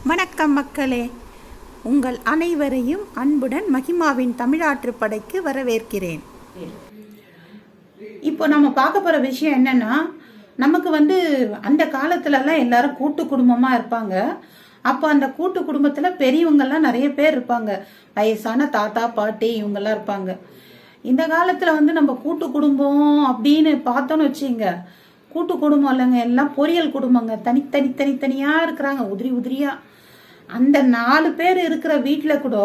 வணக்கம் மக்களே உங்கள் அனைவரையும் அன்புடன் மகிமாவின் தமிழாற்று படைக்கு வரவேற்கிறேன் இப்போ நம்ம பார்க்க போற விஷயம் என்னன்னா நமக்கு வந்து அந்த காலத்துலலாம் எல்லாரும் கூட்டு குடும்பமா இருப்பாங்க அப்போ அந்த கூட்டு குடும்பத்துல பெரியவங்கெல்லாம் நிறைய பேர் இருப்பாங்க வயசான தாத்தா பாட்டி இவங்கெல்லாம் இருப்பாங்க இந்த காலத்துல வந்து நம்ம கூட்டு குடும்பம் அப்படின்னு பார்த்தோன்னு வச்சுங்க கூட்டு குடும்பம் இல்லைங்க எல்லாம் பொரியல் குடும்பங்க தனித்தனி தனித்தனியா இருக்கிறாங்க உதிரி உதிரியா அந்த நாலு பேர் இருக்கிற வீட்டில் கூட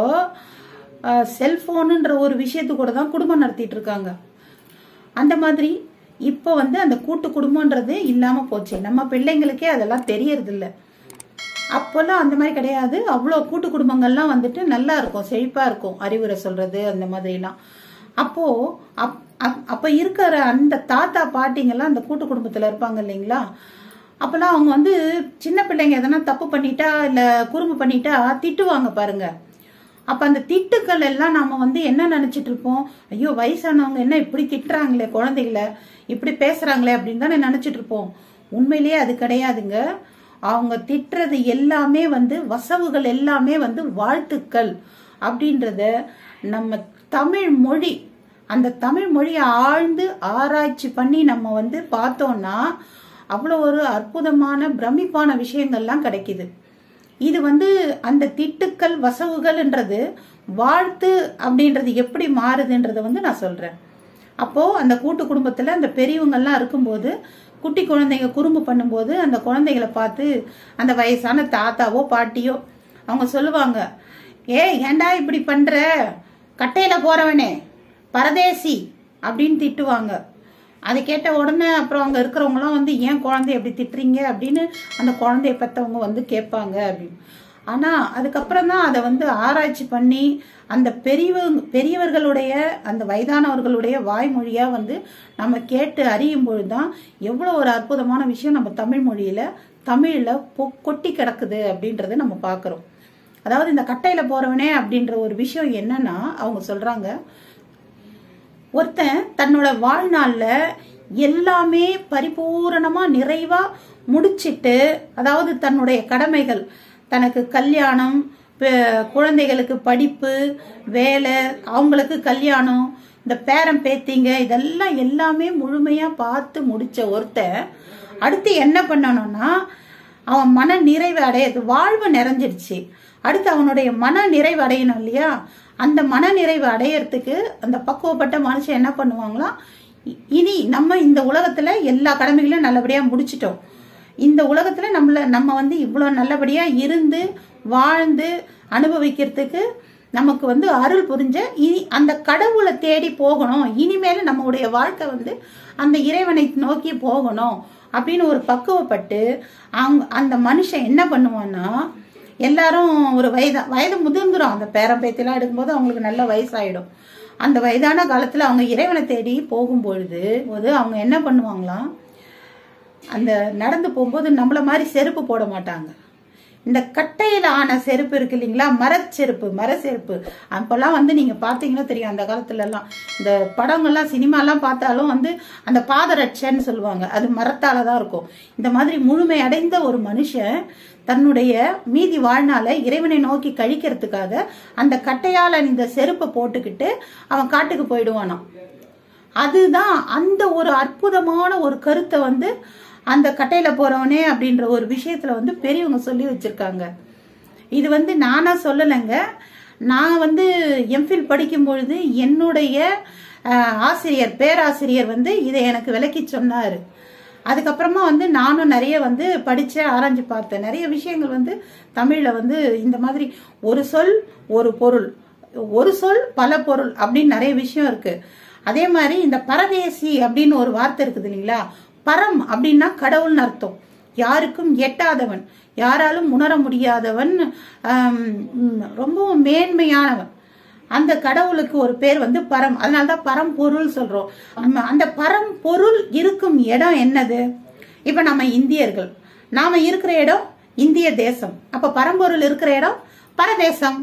செல்போனுன்ற ஒரு விஷயத்து கூட தான் குடும்பம் நடத்திட்டு இருக்காங்க அந்த மாதிரி இப்போ வந்து அந்த கூட்டு குடும்பம்ன்றது இல்லாம போச்சு நம்ம பிள்ளைங்களுக்கே அதெல்லாம் தெரியறது இல்ல அப்போல்லாம் அந்த மாதிரி கிடையாது அவ்வளோ கூட்டு குடும்பங்கள்லாம் வந்துட்டு நல்லா இருக்கும் செழிப்பா இருக்கும் அறிவுரை சொல்றது அந்த மாதிரிலாம் அப்போ அப் அப்- அப்ப இருக்கிற அந்த தாத்தா பாட்டிங்கெல்லாம் அந்த கூட்டு குடும்பத்துல இருப்பாங்க இல்லைங்களா அப்பெல்லாம் அவங்க வந்து சின்ன பிள்ளைங்க எதனா தப்பு பண்ணிட்டா இல்ல குறும்பு பண்ணிட்டா திட்டுவாங்க பாருங்க அப்ப அந்த திட்டுக்கள் எல்லாம் நாம வந்து என்ன நினைச்சிட்டு இருப்போம் ஐயோ வயசானவங்க என்ன இப்படி திட்டுறாங்களே குழந்தைகள இப்படி பேசுறாங்களே அப்படின்னு தானே நினைச்சிட்டு இருப்போம் உண்மையிலேயே அது கிடையாதுங்க அவங்க திட்டுறது எல்லாமே வந்து வசவுகள் எல்லாமே வந்து வாழ்த்துக்கள் அப்படின்றத நம்ம தமிழ் மொழி அந்த தமிழ் மொழியை ஆழ்ந்து ஆராய்ச்சி பண்ணி நம்ம வந்து பார்த்தோம்னா அவ்வளோ ஒரு அற்புதமான பிரமிப்பான விஷயங்கள்லாம் கிடைக்குது இது வந்து அந்த திட்டுக்கள் வசவுகள்ன்றது வாழ்த்து அப்படின்றது எப்படி மாறுதுன்றதை வந்து நான் சொல்றேன் அப்போ அந்த கூட்டு குடும்பத்துல அந்த பெரியவங்கெல்லாம் இருக்கும்போது குட்டி குழந்தைங்க குறும்பு பண்ணும்போது அந்த குழந்தைகளை பார்த்து அந்த வயசான தாத்தாவோ பாட்டியோ அவங்க சொல்லுவாங்க ஏ ஏன்டா இப்படி பண்ற கட்டையில போறவனே பரதேசி அப்படின்னு திட்டுவாங்க அதை கேட்ட உடனே அப்புறம் அங்க இருக்கிறவங்களாம் வந்து ஏன் குழந்தைய எப்படி திட்டுறீங்க அப்படின்னு அந்த குழந்தைய பெற்றவங்க வந்து கேட்பாங்க அப்படின்னு ஆனா அதுக்கப்புறம் தான் அதை வந்து ஆராய்ச்சி பண்ணி அந்த பெரியவங்க பெரியவர்களுடைய அந்த வயதானவர்களுடைய வாய்மொழியா வந்து நம்ம கேட்டு அறியும் பொழுதுதான் எவ்வளவு ஒரு அற்புதமான விஷயம் நம்ம தமிழ் மொழியில தமிழ்ல பொ- கொட்டி கிடக்குது அப்படின்றத நம்ம பார்க்கிறோம் அதாவது இந்த கட்டையில போறவனே அப்படின்ற ஒரு விஷயம் என்னன்னா அவங்க சொல்றாங்க ஒருத்தன் தன்னோட வாழ்நாள்ல எல்லாமே பரிபூரணமா நிறைவா முடிச்சிட்டு அதாவது தன்னுடைய கடமைகள் தனக்கு கல்யாணம் பே- குழந்தைகளுக்கு படிப்பு வேலை அவங்களுக்கு கல்யாணம் இந்த பேரன் பேத்திங்க இதெல்லாம் எல்லாமே முழுமையா பார்த்து முடிச்ச ஒருத்தன் அடுத்து என்ன பண்ணணும்னா அவன் மன நிறைவு அடையது வாழ்வு நிறைஞ்சிருச்சு அடுத்து அவனுடைய மன நிறைவு அடையணும் இல்லையா அந்த மன நிறைவு அடையறதுக்கு அந்த பக்குவப்பட்ட மனுஷன் என்ன பண்ணுவாங்களாம் இ- இனி நம்ம இந்த உலகத்துல எல்லா கடமைகளையும் நல்லபடியா முடிச்சிட்டோம் இந்த உலகத்துல நம்மள நம்ம வந்து இவ்வளவு நல்லபடியா இருந்து வாழ்ந்து அனுபவிக்கிறதுக்கு நமக்கு வந்து அருள் புரிஞ்ச இனி அந்த கடவுளை தேடி போகணும் இனிமேல நம்மளுடைய வாழ்க்கை வந்து அந்த இறைவனை நோக்கி போகணும் அப்படின்னு ஒரு பக்குவப்பட்டு அவங்க அந்த மனுஷன் என்ன பண்ணுவான்னா எல்லாரும் ஒரு வயது வயது முதிர்ந்துரும் அந்த பேரன் பேத்திலாம் எடுக்கும்போது அவங்களுக்கு நல்ல வயசாயிடும் அந்த வயதான காலத்துல அவங்க இறைவனை தேடி போகும்பொழுது போது அவங்க என்ன பண்ணுவாங்களாம் அந்த நடந்து போகும்போது நம்மள மாதிரி செருப்பு போட மாட்டாங்க இந்த கட்டையில ஆன செருப்பு இருக்கு இல்லைங்களா மரச்செருப்பு மர செருப்பு அப்பெல்லாம் வந்து நீங்க பாத்தீங்கன்னா தெரியும் அந்த காலத்துல எல்லாம் இந்த படங்கள்லாம் சினிமாலாம் பார்த்தாலும் வந்து அந்த பாதரட்சன்னு சொல்லுவாங்க அது மரத்தால தான் இருக்கும் இந்த மாதிரி முழுமை அடைந்த ஒரு மனுஷன் தன்னுடைய மீதி வாழ்நாளை இறைவனை நோக்கி கழிக்கிறதுக்காக அந்த கட்டையால இந்த செருப்பை போட்டுக்கிட்டு அவன் காட்டுக்கு போயிடுவானாம் அதுதான் அந்த ஒரு அற்புதமான ஒரு கருத்தை வந்து அந்த கட்டையில போறவனே அப்படின்ற ஒரு விஷயத்துல வந்து பெரியவங்க சொல்லி வச்சிருக்காங்க இது வந்து நானா சொல்லலைங்க நான் வந்து எம்ஃபில் படிக்கும் பொழுது என்னுடைய அஹ், ஆசிரியர் பேராசிரியர் வந்து இதை எனக்கு விளக்கி சொன்னாரு அதுக்கப்புறமா வந்து நானும் நிறைய வந்து படிச்சேன் ஆராய்ஞ்சு பார்த்தேன் நிறைய விஷயங்கள் வந்து தமிழ்ல வந்து இந்த மாதிரி ஒரு சொல் ஒரு பொருள் ஒரு சொல் பல பொருள் அப்படின்னு நிறைய விஷயம் இருக்கு அதே மாதிரி இந்த பரதேசி அப்படின்னு ஒரு வார்த்தை இருக்குது இல்லைங்களா பரம் அப்படின்னா கடவுள்னு அர்த்தம் யாருக்கும் எட்டாதவன் யாராலும் உணர முடியாதவன் ஆம், ம், ரொம்பவும் மேன்மையானவன் அந்த கடவுளுக்கு ஒரு பேர் வந்து பரம் அதனாலதான் பரம்பொருள் சொல்றோம் நம்ம அந்த பரம்பொருள் இருக்கும் இடம் என்னது இப்ப நம்ம இந்தியர்கள் நாம இருக்கிற இடம் இந்திய தேசம் அப்ப பரம்பொருள் இருக்கிற இடம் பரதேசம்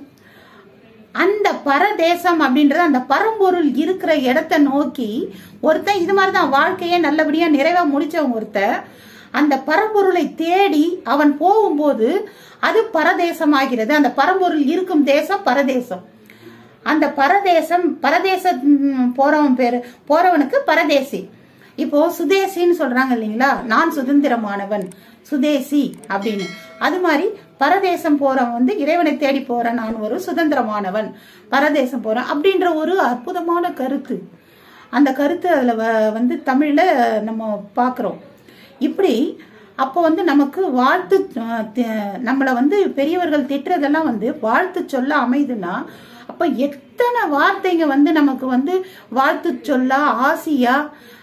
அந்த பரதேசம் அப்படின்றது அந்த பரம்பொருள் இருக்கிற இடத்த நோக்கி ஒருத்தன் இது மாதிரிதான் வாழ்க்கையே நல்லபடியா நிறைவா முடிச்சவன் ஒருத்தன் அந்த பரம்பொருளை தேடி அவன் போகும்போது அது பரதேசமாகிறது அந்த பரம்பொருள் இருக்கும் தேசம் பரதேசம் அந்த பரதேசம் பரதேசம் ம், போறவன் பேரு போறவனுக்கு பரதேசி இப்போ சுதேசின்னு சொல்றாங்க இல்லைங்களா நான் சுதந்திரமானவன் சுதேசி அப்படின்னு அது மாதிரி பரதேசம் போறவன் வந்து இறைவனை தேடி போற நான் ஒரு சுதந்திரமானவன் பரதேசம் போறேன் அப்படின்ற ஒரு அற்புதமான கருத்து அந்த கருத்து அதுல வ- வந்து தமிழ்ல நம்ம பார்க்கிறோம் இப்படி அப்போ வந்து நமக்கு வாழ்த்து அஹ், தி- நம்மளை வந்து பெரியவர்கள் திட்டுறதெல்லாம் வந்து வாழ்த்து சொல்ல அமைதுன்னா அப்ப எத்தனை வார்த்தைங்க வந்து நமக்கு வந்து வாழ்த்து சொல்ல ஆசியா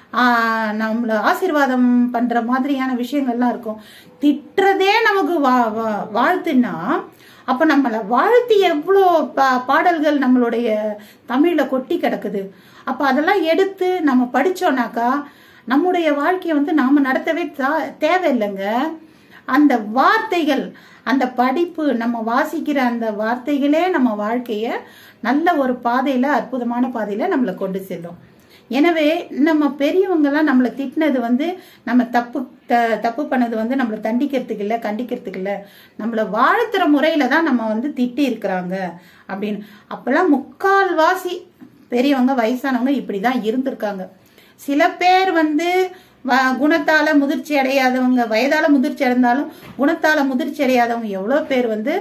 ஆஹ், நம்மள ஆசீர்வாதம் பண்ற மாதிரியான விஷயங்கள்லாம் இருக்கும் திட்டுறதே நமக்கு வா- வா- வாழ்த்துன்னா அப்ப நம்மள வாழ்த்தி எவ்வளோ பா- பாடல்கள் நம்மளுடைய தமிழ்ல கொட்டி கிடக்குது அப்ப அதெல்லாம் எடுத்து நம்ம படிச்சோம்னாக்கா நம்முடைய வாழ்க்கையை வந்து நாம நடத்தவே தா- தேவையில்லைங்க அந்த வார்த்தைகள் அந்த படிப்பு நம்ம வாசிக்கிற அந்த வார்த்தைகளே நம்ம வாழ்க்கைய நல்ல ஒரு பாதையில அற்புதமான பாதையில நம்மளை கொண்டு செல்லும் எனவே நம்ம பெரியவங்கெல்லாம் நம்மளை திட்டினது வந்து நம்ம தப்பு த- தப்பு பண்ணது வந்து நம்மளை தண்டிக்கிறதுக்கு இல்லை கண்டிக்கிறதுக்கு இல்லை நம்மளை வாழ்த்துற முறையில தான் நம்ம வந்து திட்டி இருக்கிறாங்க அப்படின்னு அப்பெல்லாம் முக்கால்வாசி பெரியவங்க வயசானவங்க இப்படிதான் இருந்திருக்காங்க சில பேர் வந்து வ- குணத்தால முதிர்ச்சி அடையாதவங்க வயதால முதிர்ச்சி அடைந்தாலும் குணத்தால முதிர்ச்சி அடையாதவங்க எவ்வளோ பேர் வந்து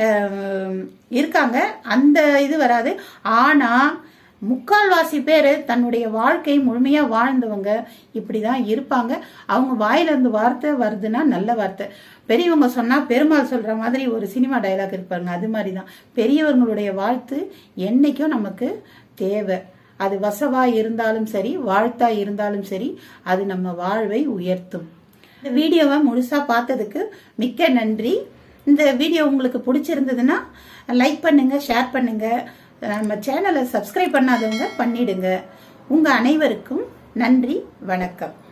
அஹ், இருக்காங்க அந்த இது வராது ஆனா முக்கால்வாசி பேர் தன்னுடைய வாழ்க்கை முழுமையா வாழ்ந்தவங்க இப்படிதான் இருப்பாங்க அவங்க வாயில இருந்து வார்த்தை வருதுன்னா நல்ல வார்த்தை பெரியவங்க சொன்னா பெருமாள் சொல்ற மாதிரி ஒரு சினிமா டயலாக் இருப்பாங்க அது மாதிரிதான் பெரியவங்களுடைய வாழ்த்து என்னைக்கும் நமக்கு தேவை அது வசவா இருந்தாலும் சரி வாழ்த்தா இருந்தாலும் சரி அது நம்ம வாழ்வை உயர்த்தும் இந்த வீடியோவை முழுசா பார்த்ததுக்கு மிக்க நன்றி இந்த வீடியோ உங்களுக்கு பிடிச்சிருந்ததுன்னா லைக் பண்ணுங்க ஷேர் பண்ணுங்க நம்ம சேனலை சப்ஸ்கிரைப் பண்ணாதவங்க பண்ணிடுங்க உங்க அனைவருக்கும் நன்றி வணக்கம்